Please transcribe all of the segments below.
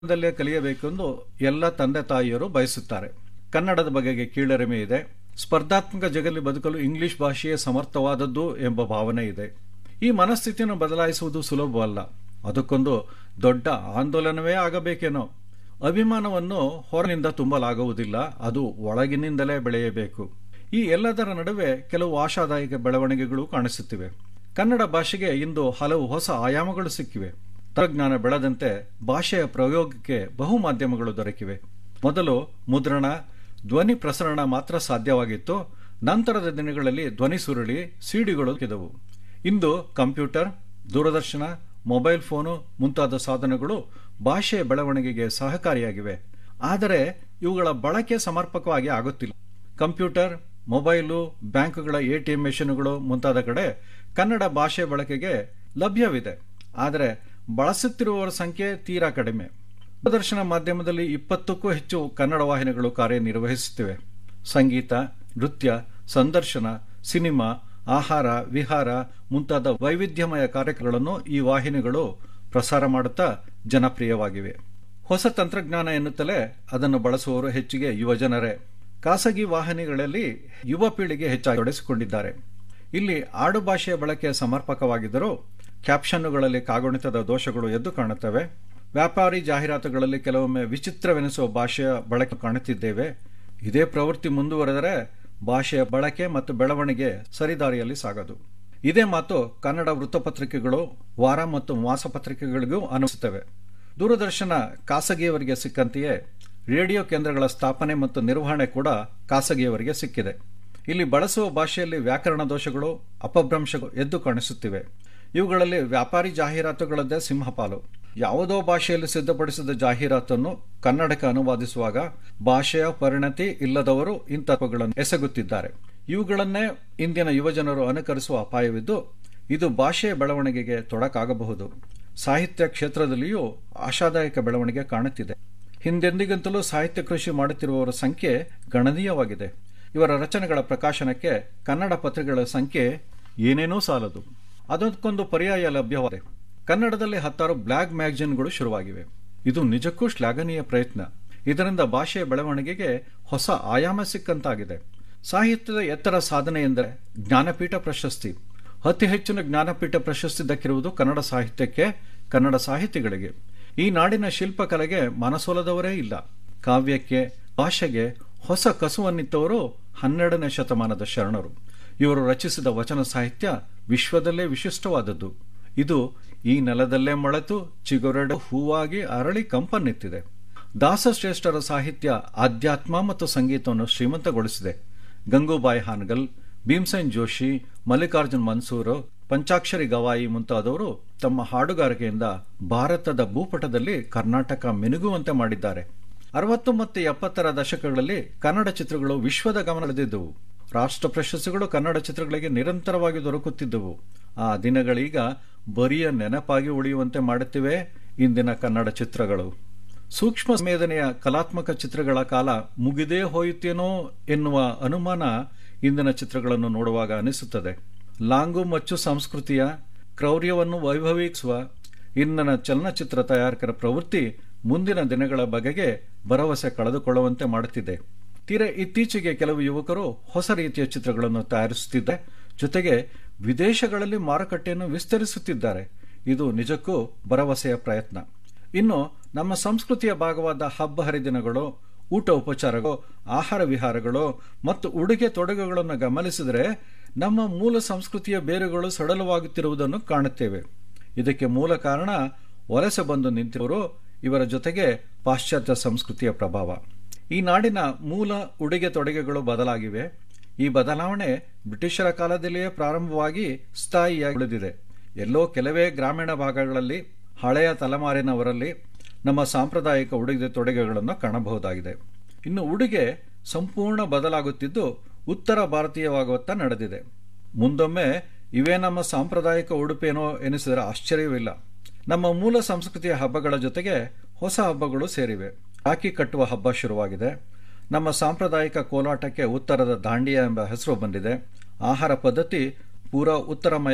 ದಲ್ಲೇ ಕಲಿಯಬೇಕೆಂದು ಎಲ್ಲ ತಂದೆ ತಾಯಿಯರು ಬಯಸುತ್ತಾರೆ ಕನ್ನಡದ ಬಗೆಗೆ ಕೀಳರಿಮೆ ಇದೆ ಸ್ಪರ್ಧಾತ್ಮಕ ಜಗಲ್ಲಿ ಬದುಕಲು ಇಂಗ್ಲಿಷ್ ಭಾಷೆಯೇ ಸಮರ್ಥವಾದದ್ದು ಎಂಬ ಭಾವನೆ ಇದೆ ಈ ಮನಸ್ಥಿತಿಯನ್ನು ಬದಲಾಯಿಸುವುದು ಸುಲಭವಲ್ಲ ಅದಕ್ಕೊಂದು ದೊಡ್ಡ ಆಂದೋಲನವೇ ಆಗಬೇಕೇನೋ ಅಭಿಮಾನವನ್ನು ಹೊರನಿಂದ ತುಂಬಲಾಗುವುದಿಲ್ಲ ಅದು ಒಳಗಿನಿಂದಲೇ ಬೆಳೆಯಬೇಕು ಈ ಎಲ್ಲದರ ನಡುವೆ ಕೆಲವು ಆಶಾದಾಯಕ ಬೆಳವಣಿಗೆಗಳು ಕಾಣಿಸುತ್ತಿವೆ ಕನ್ನಡ ಭಾಷೆಗೆ ಇಂದು ಹಲವು ಹೊಸ ಆಯಾಮಗಳು ಸಿಕ್ಕಿವೆ ತಂತ್ರಜ್ಞಾನ ಬೆಳೆದಂತೆ ಭಾಷೆಯ ಪ್ರಯೋಗಕ್ಕೆ ಬಹು ಮಾಧ್ಯಮಗಳು ದೊರಕಿವೆ ಮೊದಲು ಮುದ್ರಣ ಧ್ವನಿ ಪ್ರಸರಣ ಮಾತ್ರ ಸಾಧ್ಯವಾಗಿತ್ತು ನಂತರದ ದಿನಗಳಲ್ಲಿ ಧ್ವನಿ ಸುರುಳಿ ಸಿಡಿಗಳು ಇದ್ದವು ಇಂದು ಕಂಪ್ಯೂಟರ್ ದೂರದರ್ಶನ ಮೊಬೈಲ್ ಫೋನು ಮುಂತಾದ ಸಾಧನಗಳು ಭಾಷೆಯ ಬೆಳವಣಿಗೆಗೆ ಸಹಕಾರಿಯಾಗಿವೆ ಆದರೆ ಇವುಗಳ ಬಳಕೆ ಸಮರ್ಪಕವಾಗಿ ಆಗುತ್ತಿಲ್ಲ ಕಂಪ್ಯೂಟರ್ ಮೊಬೈಲು ಬ್ಯಾಂಕ್ಗಳ ಎಟಿಎಂ ಮೆಷಿನ್ಗಳು ಮುಂತಾದ ಕಡೆ ಕನ್ನಡ ಭಾಷೆ ಬಳಕೆಗೆ ಲಭ್ಯವಿದೆ ಆದರೆ ಬಳಸುತ್ತಿರುವವರ ಸಂಖ್ಯೆ ತೀರಾ ಕಡಿಮೆ ದೂರದರ್ಶನ ಮಾಧ್ಯಮದಲ್ಲಿ ಇಪ್ಪತ್ತಕ್ಕೂ ಹೆಚ್ಚು ಕನ್ನಡ ವಾಹಿನಿಗಳು ಕಾರ್ಯನಿರ್ವಹಿಸುತ್ತಿವೆ ಸಂಗೀತ ನೃತ್ಯ ಸಂದರ್ಶನ ಸಿನಿಮಾ ಆಹಾರ ವಿಹಾರ ಮುಂತಾದ ವೈವಿಧ್ಯಮಯ ಕಾರ್ಯಕ್ರಮಗಳನ್ನು ಈ ವಾಹಿನಿಗಳು ಪ್ರಸಾರ ಮಾಡುತ್ತಾ ಜನಪ್ರಿಯವಾಗಿವೆ ಹೊಸ ತಂತ್ರಜ್ಞಾನ ಎನ್ನುತ್ತಲೇ ಅದನ್ನು ಬಳಸುವವರು ಹೆಚ್ಚಿಗೆ ಯುವಜನರೇ ಖಾಸಗಿ ವಾಹಿನಿಗಳಲ್ಲಿ ಯುವ ಪೀಳಿಗೆ ಹೆಚ್ಚಾಗಿ ತೊಡಗಿಸಿಕೊಂಡಿದ್ದಾರೆ ಇಲ್ಲಿ ಆಡು ಭಾಷೆಯ ಬಳಕೆ ಸಮರ್ಪಕವಾಗಿದ್ದರೂ ಕ್ಯಾಪ್ಷನ್ನುಗಳಲ್ಲಿ ಕಾಗುಣಿತದ ದೋಷಗಳು ಎದ್ದು ಕಾಣುತ್ತವೆ ವ್ಯಾಪಾರಿ ಜಾಹೀರಾತುಗಳಲ್ಲಿ ಕೆಲವೊಮ್ಮೆ ವಿಚಿತ್ರವೆನಿಸುವ ಭಾಷೆಯ ಬಳಕೆ ಕಾಣುತ್ತಿದ್ದೇವೆ ಇದೇ ಪ್ರವೃತ್ತಿ ಮುಂದುವರೆದರೆ ಭಾಷೆಯ ಬಳಕೆ ಮತ್ತು ಬೆಳವಣಿಗೆ ಸರಿದಾರಿಯಲ್ಲಿ ಸಾಗದು ಇದೇ ಮಾತು ಕನ್ನಡ ವೃತ್ತಪತ್ರಿಕೆಗಳು ವಾರ ಮತ್ತು ಮಾಸಪತ್ರಿಕೆಗಳಿಗೂ ಅನಿಸುತ್ತವೆ ದೂರದರ್ಶನ ಖಾಸಗಿಯವರಿಗೆ ಸಿಕ್ಕಂತೆಯೇ ರೇಡಿಯೋ ಕೇಂದ್ರಗಳ ಸ್ಥಾಪನೆ ಮತ್ತು ನಿರ್ವಹಣೆ ಕೂಡ ಖಾಸಗಿಯವರಿಗೆ ಸಿಕ್ಕಿದೆ ಇಲ್ಲಿ ಬಳಸುವ ಭಾಷೆಯಲ್ಲಿ ವ್ಯಾಕರಣ ದೋಷಗಳು ಅಪಭ್ರಂಶಗಳು ಎದ್ದು ಕಾಣಿಸುತ್ತಿವೆ ಇವುಗಳಲ್ಲಿ ವ್ಯಾಪಾರಿ ಜಾಹೀರಾತುಗಳದ್ದೇ ಸಿಂಹಪಾಲು ಯಾವುದೋ ಭಾಷೆಯಲ್ಲಿ ಸಿದ್ಧಪಡಿಸಿದ ಜಾಹೀರಾತನ್ನು ಕನ್ನಡಕ್ಕೆ ಅನುವಾದಿಸುವಾಗ ಭಾಷೆಯ ಪರಿಣತಿ ಇಲ್ಲದವರು ಇಂಥವುಗಳನ್ನು ಎಸಗುತ್ತಿದ್ದಾರೆ ಇವುಗಳನ್ನೇ ಇಂದಿನ ಯುವಜನರು ಅನುಕರಿಸುವ ಅಪಾಯವಿದ್ದು ಇದು ಭಾಷೆಯ ಬೆಳವಣಿಗೆಗೆ ತೊಡಕಾಗಬಹುದು ಸಾಹಿತ್ಯ ಕ್ಷೇತ್ರದಲ್ಲಿಯೂ ಆಶಾದಾಯಕ ಬೆಳವಣಿಗೆ ಕಾಣುತ್ತಿದೆ ಹಿಂದೆಂದಿಗಿಂತಲೂ ಸಾಹಿತ್ಯ ಕೃಷಿ ಮಾಡುತ್ತಿರುವವರ ಸಂಖ್ಯೆ ಗಣನೀಯವಾಗಿದೆ ಇವರ ರಚನೆಗಳ ಪ್ರಕಾಶನಕ್ಕೆ ಕನ್ನಡ ಪತ್ರಿಕೆಗಳ ಸಂಖ್ಯೆ ಏನೇನೂ ಸಾಲದು ಅದಕ್ಕೊಂದು ಪರ್ಯಾಯ ಲಭ್ಯವಾಗಿದೆ ಕನ್ನಡದಲ್ಲಿ ಹತ್ತಾರು ಬ್ಲಾಗ್ ಮ್ಯಾಗಜಿನ್ಗಳು ಶುರುವಾಗಿವೆ ಇದು ನಿಜಕ್ಕೂ ಶ್ಲಾಘನೀಯ ಪ್ರಯತ್ನ ಇದರಿಂದ ಭಾಷೆಯ ಬೆಳವಣಿಗೆಗೆ ಹೊಸ ಆಯಾಮ ಸಿಕ್ಕಂತಾಗಿದೆ ಸಾಹಿತ್ಯದ ಎತ್ತರ ಸಾಧನೆ ಎಂದರೆ ಜ್ಞಾನಪೀಠ ಪ್ರಶಸ್ತಿ ಅತಿ ಹೆಚ್ಚಿನ ಜ್ಞಾನಪೀಠ ಪ್ರಶಸ್ತಿ ದಕ್ಕಿರುವುದು ಕನ್ನಡ ಸಾಹಿತ್ಯಕ್ಕೆ ಕನ್ನಡ ಸಾಹಿತಿಗಳಿಗೆ ಈ ನಾಡಿನ ಶಿಲ್ಪಕಲೆಗೆ ಮನಸೋಲದವರೇ ಇಲ್ಲ ಕಾವ್ಯಕ್ಕೆ ಭಾಷೆಗೆ ಹೊಸ ಕಸುವನ್ನಿತ್ತವರು ಹನ್ನೆರಡನೇ ಶತಮಾನದ ಶರಣರು ಇವರು ರಚಿಸಿದ ವಚನ ಸಾಹಿತ್ಯ ವಿಶ್ವದಲ್ಲೇ ವಿಶಿಷ್ಟವಾದದ್ದು ಇದು ಈ ನೆಲದಲ್ಲೇ ಮೊಳೆತು ಚಿಗುರೆಡು ಹೂವಾಗಿ ಅರಳಿ ಕಂಪನ್ನೆತ್ತಿದೆ ದಾಸಶ್ರೇಷ್ಠರ ಸಾಹಿತ್ಯ ಆಧ್ಯಾತ್ಮ ಮತ್ತು ಸಂಗೀತವನ್ನು ಶ್ರೀಮಂತಗೊಳಿಸಿದೆ ಗಂಗೂಬಾಯಿ ಹಾನಗಲ್ ಭೀಮ್ಸೇನ್ ಜೋಶಿ ಮಲ್ಲಿಕಾರ್ಜುನ್ ಮನ್ಸೂರ್ ಪಂಚಾಕ್ಷರಿ ಗವಾಯಿ ಮುಂತಾದವರು ತಮ್ಮ ಹಾಡುಗಾರಿಕೆಯಿಂದ ಭಾರತದ ಭೂಪಟದಲ್ಲಿ ಕರ್ನಾಟಕ ಮಿನುಗುವಂತೆ ಮಾಡಿದ್ದಾರೆ ಅರವತ್ತು ಮತ್ತು ಎಪ್ಪತ್ತರ ದಶಕಗಳಲ್ಲಿ ಕನ್ನಡ ಚಿತ್ರಗಳು ವಿಶ್ವದ ಗಮನದೆದ್ದವು ರಾಷ್ಟ್ರ ಪ್ರಶಸ್ತಿಗಳು ಕನ್ನಡ ಚಿತ್ರಗಳಿಗೆ ನಿರಂತರವಾಗಿ ದೊರಕುತ್ತಿದ್ದವು ಆ ದಿನಗಳೀಗ ಬರಿಯ ನೆನಪಾಗಿ ಉಳಿಯುವಂತೆ ಮಾಡುತ್ತಿವೆ ಇಂದಿನ ಕನ್ನಡ ಚಿತ್ರಗಳು ಸೂಕ್ಷ್ಮ ಸಂವೇದನೆಯ ಕಲಾತ್ಮಕ ಚಿತ್ರಗಳ ಕಾಲ ಮುಗಿದೇ ಹೋಯಿತೇನೋ ಎನ್ನುವ ಅನುಮಾನ ಇಂದಿನ ಚಿತ್ರಗಳನ್ನು ನೋಡುವಾಗ ಅನಿಸುತ್ತದೆ ಲಾಂಗು ಮಚ್ಚು ಸಂಸ್ಕೃತಿಯ ಕ್ರೌರ್ಯವನ್ನು ವೈಭವೀಕರಿಸುವ ಇಂದಿನ ಚಲನಚಿತ್ರ ತಯಾರಕರ ಪ್ರವೃತ್ತಿ ಮುಂದಿನ ದಿನಗಳ ಬಗೆಗೆ ಭರವಸೆ ಕಳೆದುಕೊಳ್ಳುವಂತೆ ಮಾಡುತ್ತಿದೆ ತೀರ ಇತ್ತೀಚೆಗೆ ಕೆಲವು ಯುವಕರು ಹೊಸ ರೀತಿಯ ಚಿತ್ರಗಳನ್ನು ತಯಾರಿಸುತ್ತಿದ್ದೆ ಜೊತೆಗೆ ವಿದೇಶಗಳಲ್ಲಿ ಮಾರುಕಟ್ಟೆಯನ್ನು ವಿಸ್ತರಿಸುತ್ತಿದ್ದಾರೆ ಇದು ನಿಜಕ್ಕೂ ಭರವಸೆಯ ಪ್ರಯತ್ನ ಇನ್ನು ನಮ್ಮ ಸಂಸ್ಕೃತಿಯ ಭಾಗವಾದ ಹಬ್ಬ ಹರಿದಿನಗಳು ಊಟ ಉಪಚಾರಗಳು ಆಹಾರ ವಿಹಾರಗಳು ಮತ್ತು ಉಡುಗೆ ತೊಡುಗೆಗಳನ್ನು ಗಮನಿಸಿದರೆ ನಮ್ಮ ಮೂಲ ಸಂಸ್ಕೃತಿಯ ಬೇರುಗಳು ಸಡಲವಾಗುತ್ತಿರುವುದನ್ನು ಕಾಣುತ್ತೇವೆ ಇದಕ್ಕೆ ಮೂಲ ಕಾರಣ ವಲಸೆ ಬಂದು ನಿಂತಿರುವರು ಇವರ ಜೊತೆಗೆ ಪಾಶ್ಚಾತ್ಯ ಸಂಸ್ಕೃತಿಯ ಪ್ರಭಾವ ಈ ನಾಡಿನ ಮೂಲ ಉಡುಗೆ ತೊಡುಗೆಗಳು ಬದಲಾಗಿವೆ ಈ ಬದಲಾವಣೆ ಬ್ರಿಟಿಷರ ಕಾಲದಲ್ಲಿಯೇ ಪ್ರಾರಂಭವಾಗಿ ಸ್ಥಾಯಿಯಾಗಿ ಉಳಿದಿದೆ ಎಲ್ಲೋ ಕೆಲವೇ ಗ್ರಾಮೀಣ ಭಾಗಗಳಲ್ಲಿ ಹಳೆಯ ತಲೆಮಾರಿನವರಲ್ಲಿ ನಮ್ಮ ಸಾಂಪ್ರದಾಯಿಕ ಉಡುಗೆ ತೊಡುಗೆಗಳನ್ನು ಕಾಣಬಹುದಾಗಿದೆ ಇನ್ನು ಉಡುಗೆ ಸಂಪೂರ್ಣ ಬದಲಾಗುತ್ತಿದ್ದು ಉತ್ತರ ಭಾರತೀಯವಾಗುತ್ತಾ ನಡೆದಿದೆ ಮುಂದೊಮ್ಮೆ ಇವೇ ನಮ್ಮ ಸಾಂಪ್ರದಾಯಿಕ ಉಡುಪೇನೋ ಎನಿಸಿದರೆ ಆಶ್ಚರ್ಯವಿಲ್ಲ ನಮ್ಮ ಮೂಲ ಸಂಸ್ಕೃತಿಯ ಹಬ್ಬಗಳ ಜೊತೆಗೆ ಹೊಸ ಹಬ್ಬಗಳು ಸೇರಿವೆ ರಾಖಿ ಕಟ್ಟುವ ಹಬ್ಬ ಶುರುವಾಗಿದೆ ನಮ್ಮ ಸಾಂಪ್ರದಾಯಿಕ ಕೋಲಾಟಕ್ಕೆ ಉತ್ತರದ ದಾಂಡಿಯ ಎಂಬ ಹೆಸರು ಬಂದಿದೆ ಆಹಾರ ಪದ್ಧತಿ ಪೂರಾ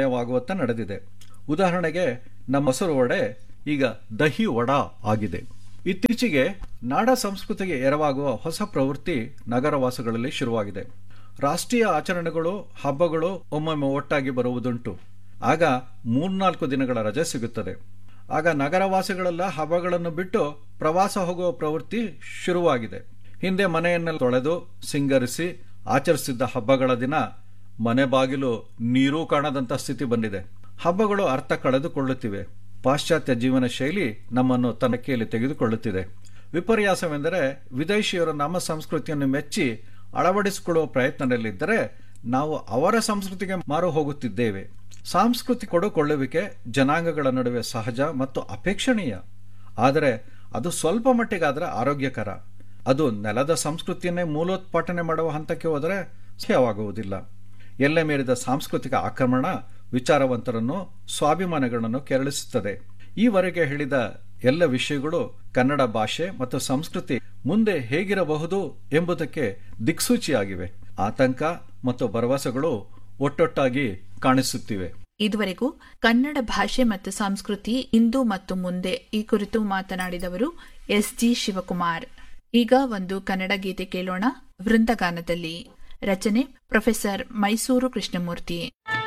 ಉತ್ತರಮಯವಾಗುವತ್ತ ನಡೆದಿದೆ ಉದಾಹರಣೆಗೆ ನಮ್ಮ ಮೊಸರು ವಡೆ ಈಗ ದಹಿ ವಡಾ ಆಗಿದೆ ಇತ್ತೀಚೆಗೆ ನಾಡ ಸಂಸ್ಕೃತಿಗೆ ಎರವಾಗುವ ಹೊಸ ಪ್ರವೃತ್ತಿ ನಗರವಾಸಗಳಲ್ಲಿ ಶುರುವಾಗಿದೆ ರಾಷ್ಟ್ರೀಯ ಆಚರಣೆಗಳು ಹಬ್ಬಗಳು ಒಮ್ಮೊಮ್ಮೆ ಒಟ್ಟಾಗಿ ಬರುವುದುಂಟು ಆಗ ಮೂರ್ನಾಲ್ಕು ದಿನಗಳ ರಜೆ ಸಿಗುತ್ತದೆ ಆಗ ನಗರವಾಸಿಗಳೆಲ್ಲ ಹಬ್ಬಗಳನ್ನು ಬಿಟ್ಟು ಪ್ರವಾಸ ಹೋಗುವ ಪ್ರವೃತ್ತಿ ಶುರುವಾಗಿದೆ ಹಿಂದೆ ಮನೆಯನ್ನೆಲ್ಲ ತೊಳೆದು ಸಿಂಗರಿಸಿ ಆಚರಿಸಿದ್ದ ಹಬ್ಬಗಳ ದಿನ ಮನೆ ಬಾಗಿಲು ನೀರೂ ಕಾಣದಂತ ಸ್ಥಿತಿ ಬಂದಿದೆ ಹಬ್ಬಗಳು ಅರ್ಥ ಕಳೆದುಕೊಳ್ಳುತ್ತಿವೆ ಪಾಶ್ಚಾತ್ಯ ಜೀವನ ಶೈಲಿ ನಮ್ಮನ್ನು ತನಕೆಯಲ್ಲಿ ತೆಗೆದುಕೊಳ್ಳುತ್ತಿದೆ ವಿಪರ್ಯಾಸವೆಂದರೆ ವಿದೇಶಿಯರು ನಮ್ಮ ಸಂಸ್ಕೃತಿಯನ್ನು ಮೆಚ್ಚಿ ಅಳವಡಿಸಿಕೊಳ್ಳುವ ಪ್ರಯತ್ನದಲ್ಲಿದ್ದರೆ ನಾವು ಅವರ ಸಂಸ್ಕೃತಿಗೆ ಮಾರು ಹೋಗುತ್ತಿದ್ದೇವೆ ಸಾಂಸ್ಕೃತಿಕ ಕೊಡುಕೊಳ್ಳುವಿಕೆ ಜನಾಂಗಗಳ ನಡುವೆ ಸಹಜ ಮತ್ತು ಅಪೇಕ್ಷಣೀಯ ಆದರೆ ಅದು ಸ್ವಲ್ಪ ಮಟ್ಟಿಗಾದರೆ ಆರೋಗ್ಯಕರ ಅದು ನೆಲದ ಸಂಸ್ಕೃತಿಯನ್ನೇ ಮೂಲೋತ್ಪಾಟನೆ ಮಾಡುವ ಹಂತಕ್ಕೆ ಹೋದರೆ ಸಹ್ಯವಾಗುವುದಿಲ್ಲ ಎಲ್ಲೆ ಮೀರಿದ ಸಾಂಸ್ಕೃತಿಕ ಆಕ್ರಮಣ ವಿಚಾರವಂತರನ್ನು ಸ್ವಾಭಿಮಾನಿಗಳನ್ನು ಕೆರಳಿಸುತ್ತದೆ ಈವರೆಗೆ ಹೇಳಿದ ಎಲ್ಲ ವಿಷಯಗಳು ಕನ್ನಡ ಭಾಷೆ ಮತ್ತು ಸಂಸ್ಕೃತಿ ಮುಂದೆ ಹೇಗಿರಬಹುದು ಎಂಬುದಕ್ಕೆ ದಿಕ್ಸೂಚಿಯಾಗಿವೆ ಆತಂಕ ಮತ್ತು ಭರವಸೆಗಳು ಒಟ್ಟೊಟ್ಟಾಗಿ ಕಾಣಿಸುತ್ತಿವೆ ಇದುವರೆಗೂ ಕನ್ನಡ ಭಾಷೆ ಮತ್ತು ಸಂಸ್ಕೃತಿ ಇಂದು ಮತ್ತು ಮುಂದೆ ಈ ಕುರಿತು ಮಾತನಾಡಿದವರು ಎಸ್ ಜಿ ಶಿವಕುಮಾರ್ ಈಗ ಒಂದು ಕನ್ನಡ ಗೀತೆ ಕೇಳೋಣ ವೃಂದಗಾನದಲ್ಲಿ ರಚನೆ ಪ್ರೊಫೆಸರ್ ಮೈಸೂರು ಕೃಷ್ಣಮೂರ್ತಿ